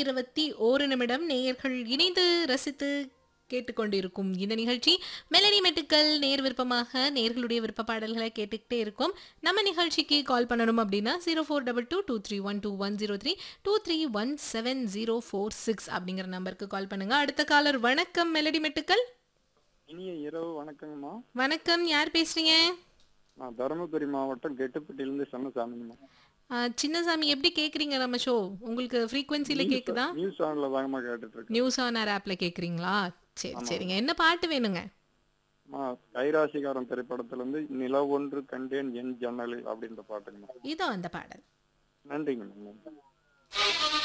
இருபத்தி ஓரு நிமிடம் நேயர்கள் இணைந்து ரசித்து கேட்டுக்கொண்டிருக்கும் இந்த நிகழ்ச்சி மெலடி மெட்டுக்கள் நேர் விருப்பமாக நேர்களுடைய விருப்ப பாடல்களை கேட்டுக்கிட்டே இருக்கும் நம்ம நிகழ்ச்சிக்கு கால் பண்ணணும் அப்படின்னா zero four double two two three one two one zero three two three one seven zero four six அப்படிங்கிற நம்பருக்கு கால் பண்ணுங்க அடுத்த காலர் வணக்கம் மெலடி மெட்டுக்கள் இனிய இரவு வணக்கங்கம்மா வணக்கம் யார் பேசுறீங்க நான் தருமபுரி மாவட்டம் கெட்டுப்பட்டியிலிருந்து சொன்னசாமிங்கம்மா ஆ, சின்னசாமி எப்படி கேக்குறீங்க நம்ம ஷோ உங்களுக்கு ஃப்ரீக்வன்சில கேக்குதா நியூஸ் சேனல்ல தாங்கம்மா கேட்டுட்டு இருக்கேன் நியூஸ் ஆன் ஏர் ஆப்ல கேக்குறீங்களா சரி சரிங்க என்ன பாட்டு வேணுங்க அம்மா, கைராசிகாரன் திரைப்படத்துல இருந்து நில ஒன்று கண்டேன் என் ஜன்னலில் அப்படின்ற பாட்டுங்கம்மா இதோ அந்த பாடல் நன்றிங்கம்மா நன்றி